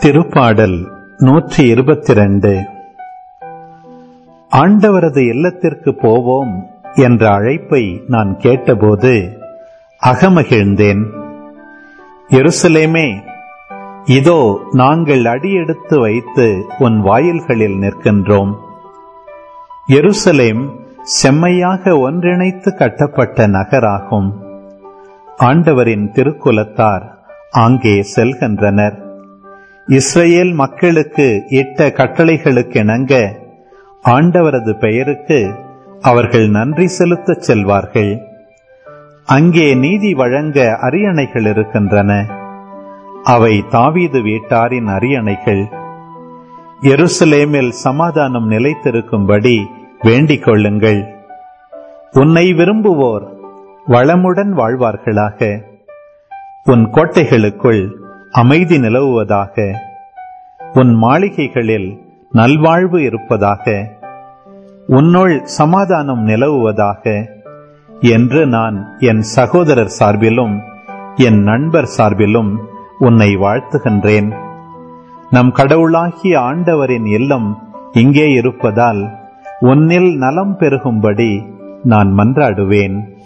திருப்பாடல் நூற்றி இருபத்தி ரெண்டு ஆண்டவரது இல்லத்திற்கு போவோம் என்ற அழைப்பை நான் கேட்டபோது அகமகிழ்ந்தேன் எருசலேமே இதோ நாங்கள் அடியெடுத்து வைத்து உன் வாயில்களில் நிற்கின்றோம் எருசலேம் செம்மையாக ஒன்றிணைத்து கட்டப்பட்ட நகராகும் ஆண்டவரின் திருக்குலத்தார் ஆங்கே செல்கின்றனர் இஸ்ரேல் மக்களுக்கு இட்ட கட்டளைகளுக்கிணங்க ஆண்டவரது பெயருக்கு அவர்கள் நன்றி செலுத்தச் செல்வார்கள் அங்கே நீதி வழங்க அரியணைகள் இருக்கின்றன அவை தாவீது வீட்டாரின் அரியணைகள் எருசலேமில் சமாதானம் நிலைத்திருக்கும்படி வேண்டிக் கொள்ளுங்கள் உன்னை விரும்புவோர் வளமுடன் வாழ்வார்களாக உன் கோட்டைகளுக்குள் அமைதி நிலவுவதாக உன் மாளிகைகளில் நல்வாழ்வு இருப்பதாக உன்னுள் சமாதானம் நிலவுவதாக என்று நான் என் சகோதரர் சார்பிலும் என் நண்பர் சார்பிலும் உன்னை வாழ்த்துகின்றேன் நம் கடவுளாகிய ஆண்டவரின் இல்லம் இங்கே இருப்பதால் உன்னில் நலம் பெருகும்படி நான் மன்றாடுவேன்